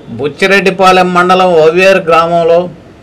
బుచ్చిరెడ్డిపాలెం మండలం ఓవేరు గ్రామంలో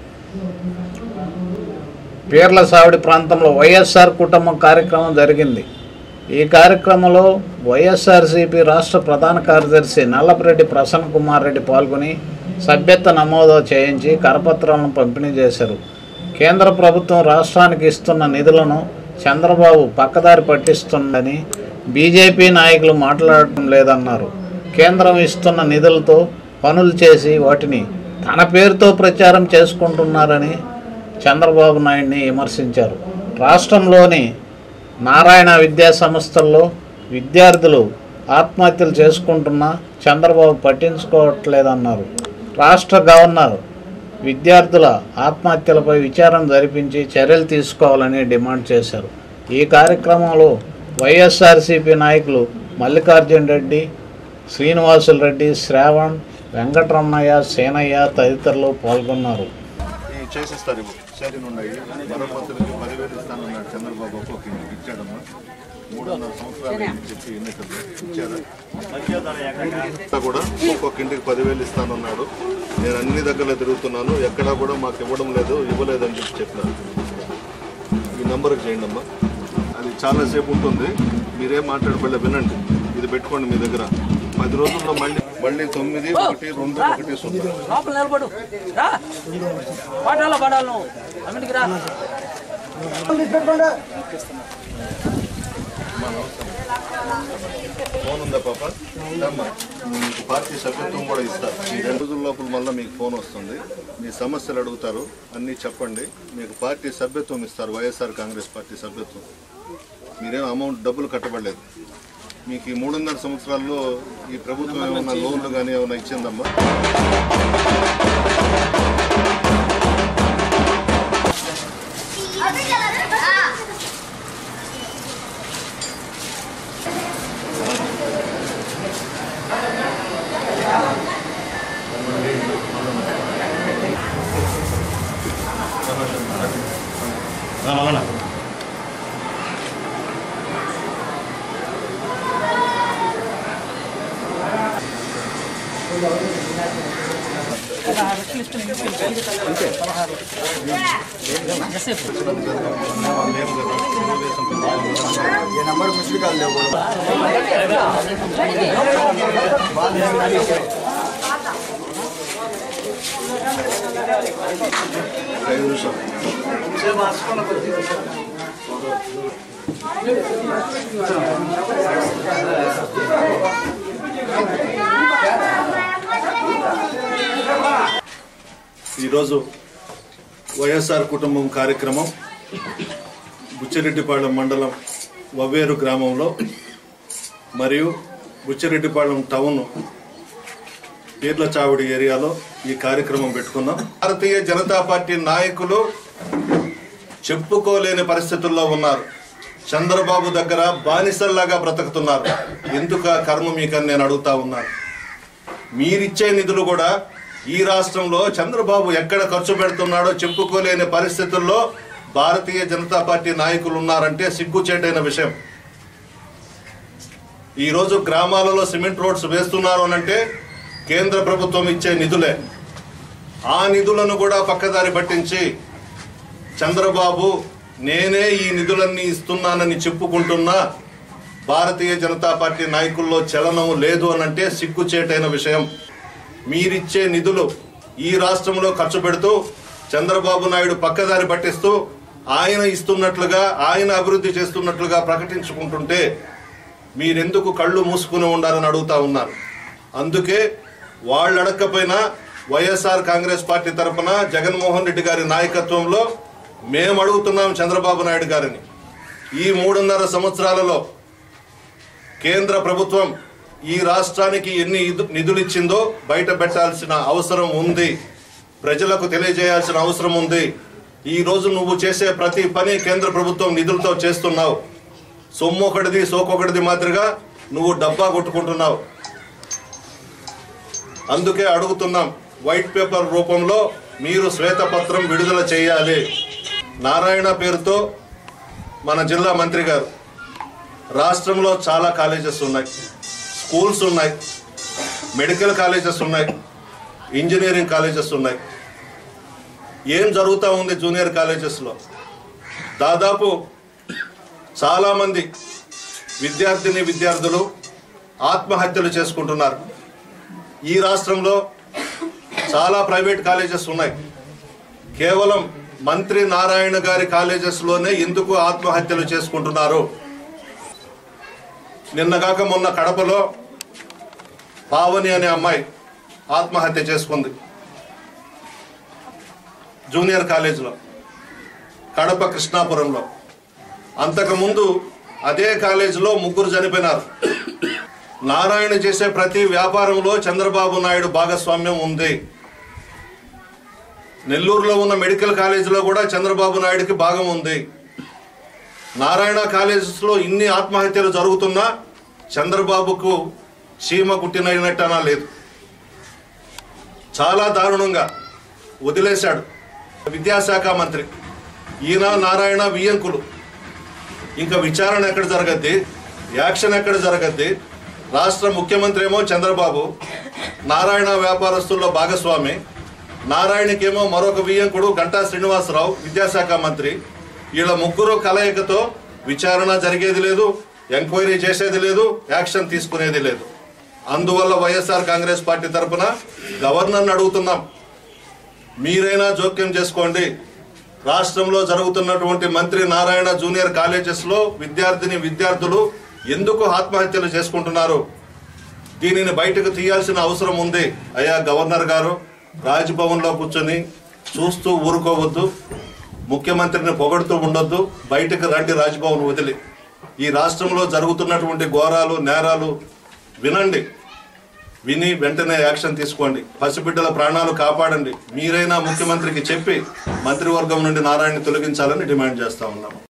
పీర్ల సావిడి ప్రాంతంలో వైఎస్ఆర్ కుటుంబం కార్యక్రమం జరిగింది ఈ కార్యక్రమంలో వైఎస్ఆర్సీపీ రాష్ట్ర ప్రధాన కార్యదర్శి నల్లపరెడ్డి ప్రసన్న కుమార్ రెడ్డి పాల్గొని సభ్యత్వ నమోదు చేయించి కరపత్రాలను పంపిణీ చేశారు కేంద్ర ప్రభుత్వం రాష్ట్రానికి ఇస్తున్న నిధులను చంద్రబాబు పక్కదారి పట్టిస్తుందని బీజేపీ నాయకులు మాట్లాడటం లేదన్నారు కేంద్రం ఇస్తున్న నిధులతో పనులు చేసి వాటిని తన పేరుతో ప్రచారం చేసుకుంటున్నారని చంద్రబాబు నాయుడిని విమర్శించారు రాష్ట్రంలోని నారాయణ విద్యా సంస్థల్లో విద్యార్థులు ఆత్మహత్యలు చేసుకుంటున్నా చంద్రబాబు పట్టించుకోవట్లేదన్నారు రాష్ట్ర గవర్నర్ విద్యార్థుల ఆత్మహత్యలపై విచారణ జరిపించి చర్యలు తీసుకోవాలని డిమాండ్ చేశారు ఈ కార్యక్రమంలో వైఎస్ఆర్సీపీ నాయకులు మల్లికార్జున్ రెడ్డి శ్రీనివాసులు రెడ్డి శ్రావణ్ వెంకటరమణయ్య సేనయ్య తదితరులు పాల్గొన్నారు ఈ చేసేస్తారు ఇవ్వు సరైన ఉన్నాయి మరమ్మతులకి పదివేలు ఇస్తానన్నాడు చంద్రబాబు ఒక్కొక్క ఇంటికి ఇచ్చాడమ్మా మూడున్నర సంవత్సరాలు అయింది చెప్పి ఎన్నికలు ఇచ్చారా అంతా కూడా ఒక్కొక్క ఇంటికి పదివేలు ఇస్తానన్నాడు నేను అన్ని దగ్గరలో తిరుగుతున్నాను ఎక్కడా కూడా మాకు ఇవ్వడం లేదు ఇవ్వలేదని చెప్పి చెప్పినాను ఈ నంబర్కి చేయండి అమ్మా అది చాలాసేపు ఉంటుంది మీరేం మాట్లాడబడలే వినండి ఇది పెట్టుకోండి మీ దగ్గర పది రోజుల్లో మళ్ళీ మళ్ళీ తొమ్మిది ఒకటి రెండు ఒకటి సున్నా లోపల నిలబడు రా పాఠాల్లో పడాలి నువ్వు అన్నిటికి రా ఫోన్ ఉందా పాప అమ్మా మీకు పార్టీ సభ్యత్వం కూడా ఇస్తారు ఈ రెండు రోజుల లోపల మళ్ళీ మీకు ఫోన్ వస్తుంది మీ సమస్యలు అడుగుతారు అన్నీ చెప్పండి మీకు పార్టీ సభ్యత్వం ఇస్తారు వైఎస్ఆర్ కాంగ్రెస్ పార్టీ సభ్యత్వం మీరేం అమౌంట్ డబ్బులు కట్టబడలేదు మీకు ఈ మూడున్నర సంవత్సరాల్లో ఈ ప్రభుత్వం ఏమైనా లోన్లు కానీ ఏమైనా ఇచ్చిందమ్మా ఐదు నిమిషాలు ఈరోజు వైఎస్ఆర్ కుటుంబం కార్యక్రమం బుచ్చిరెడ్డిపాళెం మండలం వవ్వేరు గ్రామంలో మరియు బుచ్చిరెడ్డిపాళెం టౌన్ పీర్ల చావుడి ఏరియాలో ఈ కార్యక్రమం పెట్టుకున్నాం భారతీయ జనతా పార్టీ నాయకులు చెప్పుకోలేని పరిస్థితుల్లో ఉన్నారు చంద్రబాబు దగ్గర బానిసల్లాగా బ్రతుకుతున్నారు ఎందుకు ఆ కర్మ మీకని నేను అడుగుతా ఉన్నాను మీరిచ్చే నిధులు కూడా ఈ రాష్ట్రంలో చంద్రబాబు ఎక్కడ ఖర్చు పెడుతున్నాడో చెప్పుకోలేని పరిస్థితుల్లో భారతీయ జనతా పార్టీ నాయకులు ఉన్నారంటే సిగ్గుచేటైన విషయం ఈరోజు గ్రామాలలో సిమెంట్ రోడ్స్ వేస్తున్నారు అనంటే కేంద్ర ప్రభుత్వం ఇచ్చే నిధులే ఆ నిధులను కూడా పక్కదారి పట్టించి చంద్రబాబు నేనే ఈ నిధులన్నీ ఇస్తున్నానని చెప్పుకుంటున్నా భారతీయ జనతా పార్టీ నాయకుల్లో చలనం లేదు అనంటే సిగ్గుచేటైన విషయం మీరిచ్చే నిధులు ఈ రాష్ట్రంలో ఖర్చు పెడుతూ చంద్రబాబు నాయుడు పక్కదారి పట్టిస్తూ ఆయన ఇస్తున్నట్లుగా ఆయన అభివృద్ధి చేస్తున్నట్లుగా ప్రకటించుకుంటుంటే మీరెందుకు కళ్ళు మూసుకుని ఉండాలని అడుగుతా ఉన్నారు అందుకే వాళ్ళు అడగకపోయినా వైఎస్ఆర్ కాంగ్రెస్ పార్టీ తరఫున జగన్మోహన్ రెడ్డి గారి నాయకత్వంలో మేము అడుగుతున్నాం చంద్రబాబు నాయుడు గారిని ఈ మూడున్నర సంవత్సరాలలో కేంద్ర ప్రభుత్వం ఈ రాష్ట్రానికి ఎన్ని ఇదు- నిధులు ఇచ్చిందో బయట పెట్టాల్సిన అవసరం ఉంది ప్రజలకు తెలియజేయాల్సిన అవసరం ఉంది ఈ రోజు నువ్వు చేసే ప్రతి పని కేంద్ర ప్రభుత్వం నిధులతో చేస్తున్నావు సొమ్ము ఒకటిది సోకొకటిది మాదిరిగా నువ్వు డబ్బా కొట్టుకుంటున్నావు అందుకే అడుగుతున్నాం వైట్ పేపర్ రూపంలో మీరు శ్వేతపత్రం విడుదల చేయాలి నారాయణ పేరుతో మన జిల్లా మంత్రి గారు రాష్ట్రంలో చాలా కాలేజెస్ ఉన్నాయి స్కూల్స్ ఉన్నాయి మెడికల్ కాలేజెస్ ఉన్నాయి ఇంజనీరింగ్ కాలేజెస్ ఉన్నాయి ఏం జరుగుతూ ఉంది జూనియర్ కాలేజెస్లో దాదాపు చాలామంది విద్యార్థిని విద్యార్థులు ఆత్మహత్యలు చేసుకుంటున్నారు ఈ రాష్ట్రంలో చాలా ప్రైవేట్ కాలేజెస్ ఉన్నాయి కేవలం మంత్రి నారాయణ గారి కాలేజెస్లోనే ఎందుకు ఆత్మహత్యలు చేసుకుంటున్నారు నిన్నగాక మొన్న కడపలో పావని అనే అమ్మాయి ఆత్మహత్య చేసుకుంది జూనియర్ కాలేజీలో కడప కృష్ణాపురంలో అంతకుముందు అదే కాలేజీలో ముగ్గురు చనిపోయినారు నారాయణ చేసే ప్రతి వ్యాపారంలో చంద్రబాబు నాయుడు భాగస్వామ్యం ఉంది నెల్లూరులో ఉన్న మెడికల్ కాలేజీలో కూడా చంద్రబాబు నాయుడుకి భాగం ఉంది నారాయణ కాలేజెస్లో ఇన్ని ఆత్మహత్యలు జరుగుతున్నా చంద్రబాబుకు చీమ కుట్టినట్టనా లేదు చాలా దారుణంగా వదిలేశాడు విద్యాశాఖ మంత్రి ఈయన నారాయణ వియ్యంకులు ఇంకా విచారణ ఎక్కడ జరగద్ది యాక్షన్ ఎక్కడ జరగద్ది రాష్ట్ర ముఖ్యమంత్రి ఏమో చంద్రబాబు నారాయణ వ్యాపారస్తుల్లో భాగస్వామి నారాయణకేమో మరొక వియ్యంకుడు గంటా శ్రీనివాసరావు విద్యాశాఖ మంత్రి వీళ్ళ ముగ్గురు కలయికతో విచారణ జరిగేది లేదు ఎంక్వైరీ చేసేది లేదు యాక్షన్ తీసుకునేది లేదు అందువల్ల వైఎస్ఆర్ కాంగ్రెస్ పార్టీ తరఫున గవర్నర్ని అడుగుతున్నాం మీరైనా జోక్యం చేసుకోండి రాష్ట్రంలో జరుగుతున్నటువంటి మంత్రి నారాయణ జూనియర్ కాలేజెస్లో విద్యార్థిని విద్యార్థులు ఎందుకు ఆత్మహత్యలు చేసుకుంటున్నారు దీనిని బయటకు తీయాల్సిన అవసరం ఉంది అయ్యా గవర్నర్ గారు రాజ్భవన్లో కూర్చొని చూస్తూ ఊరుకోవద్దు ముఖ్యమంత్రిని పొగడుతూ ఉండొద్దు బయటకు రండి రాజ్భవన్ వదిలి ఈ రాష్ట్రంలో జరుగుతున్నటువంటి ఘోరాలు నేరాలు వినండి విని వెంటనే యాక్షన్ తీసుకోండి పసిబిడ్డల ప్రాణాలు కాపాడండి మీరైనా ముఖ్యమంత్రికి చెప్పి మంత్రివర్గం నుండి నారాయణ తొలగించాలని డిమాండ్ చేస్తా ఉన్నాము